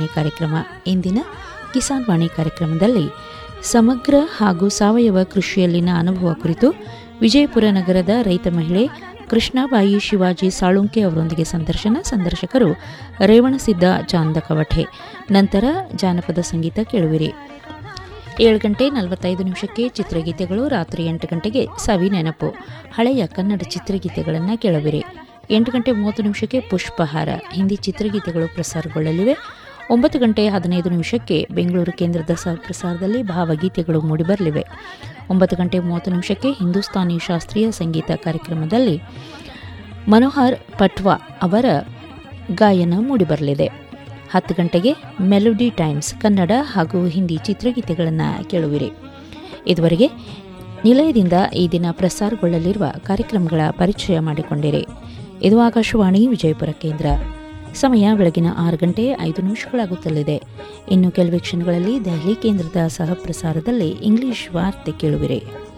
ವಾಣಿ ಕಾರ್ಯಕ್ರಮ ಇಂದಿನ ಕಿಸಾನ್ ವಾಣಿ ಕಾರ್ಯಕ್ರಮದಲ್ಲಿ ಸಮಗ್ರ ಹಾಗೂ ಸಾವಯವ ಕೃಷಿಯಲ್ಲಿನ ಅನುಭವ ಕುರಿತು ವಿಜಯಪುರ ನಗರದ ರೈತ ಮಹಿಳೆ ಕೃಷ್ಣಾಬಾಯಿ ಶಿವಾಜಿ ಸಾಳುಂಕೆ ಅವರೊಂದಿಗೆ ಸಂದರ್ಶನ ಸಂದರ್ಶಕರು ರೇವಣಸಿದ್ದ ಚಾಂದಕವಠೆ ನಂತರ ಜಾನಪದ ಸಂಗೀತ ಕೇಳುವಿರಿ ಏಳು ಗಂಟೆ ನಲವತ್ತೈದು ನಿಮಿಷಕ್ಕೆ ಚಿತ್ರಗೀತೆಗಳು ರಾತ್ರಿ ಎಂಟು ಗಂಟೆಗೆ ಸವಿ ನೆನಪು ಹಳೆಯ ಕನ್ನಡ ಚಿತ್ರಗೀತೆಗಳನ್ನು ಕೇಳುವಿರಿ ಎಂಟು ಗಂಟೆ ಮೂವತ್ತು ನಿಮಿಷಕ್ಕೆ ಪುಷ್ಪಹಾರ ಹಿಂದಿ ಚಿತ್ರಗೀತೆಗಳು ಪ್ರಸಾರಗೊಳ್ಳಲಿವೆ ಒಂಬತ್ತು ಗಂಟೆ ಹದಿನೈದು ನಿಮಿಷಕ್ಕೆ ಬೆಂಗಳೂರು ಕೇಂದ್ರದ ಸ ಪ್ರಸಾರದಲ್ಲಿ ಭಾವಗೀತೆಗಳು ಮೂಡಿಬರಲಿವೆ ಒಂಬತ್ತು ಗಂಟೆ ಮೂವತ್ತು ನಿಮಿಷಕ್ಕೆ ಹಿಂದೂಸ್ತಾನಿ ಶಾಸ್ತ್ರೀಯ ಸಂಗೀತ ಕಾರ್ಯಕ್ರಮದಲ್ಲಿ ಮನೋಹರ್ ಪಟ್ವಾ ಅವರ ಗಾಯನ ಮೂಡಿಬರಲಿದೆ ಹತ್ತು ಗಂಟೆಗೆ ಮೆಲೋಡಿ ಟೈಮ್ಸ್ ಕನ್ನಡ ಹಾಗೂ ಹಿಂದಿ ಚಿತ್ರಗೀತೆಗಳನ್ನು ಕೇಳುವಿರಿ ಇದುವರೆಗೆ ನಿಲಯದಿಂದ ಈ ದಿನ ಪ್ರಸಾರಗೊಳ್ಳಲಿರುವ ಕಾರ್ಯಕ್ರಮಗಳ ಪರಿಚಯ ಮಾಡಿಕೊಂಡಿರಿ ಇದು ಆಕಾಶವಾಣಿ ವಿಜಯಪುರ ಕೇಂದ್ರ ಸಮಯ ಬೆಳಗಿನ ಆರು ಗಂಟೆ ಐದು ನಿಮಿಷಗಳಾಗುತ್ತಲಿದೆ ಇನ್ನು ಕೆಲವೇ ಕ್ಷಣಗಳಲ್ಲಿ ದೆಹಲಿ ಕೇಂದ್ರದ ಸಹ ಪ್ರಸಾರದಲ್ಲಿ ಇಂಗ್ಲಿಷ್ ವಾರ್ತೆ ಕೇಳುವಿರಿ